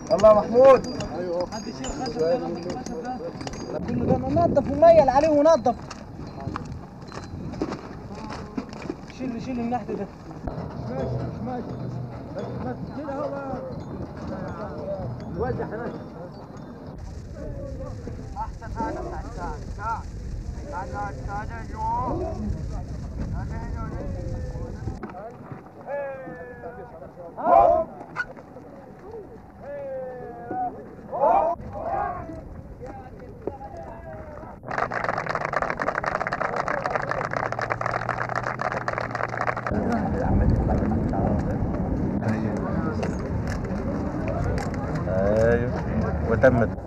الله محمود حد يشيل خشب ده الخشب ده كله ده ننضف وميل عليه ونضف شيل شيل النحت ده ماشي مش ماشي بس بس كده هو وزع هناك احسن حاجه بتاع الساعه الساعه الساعه الساعه ايوه وتمت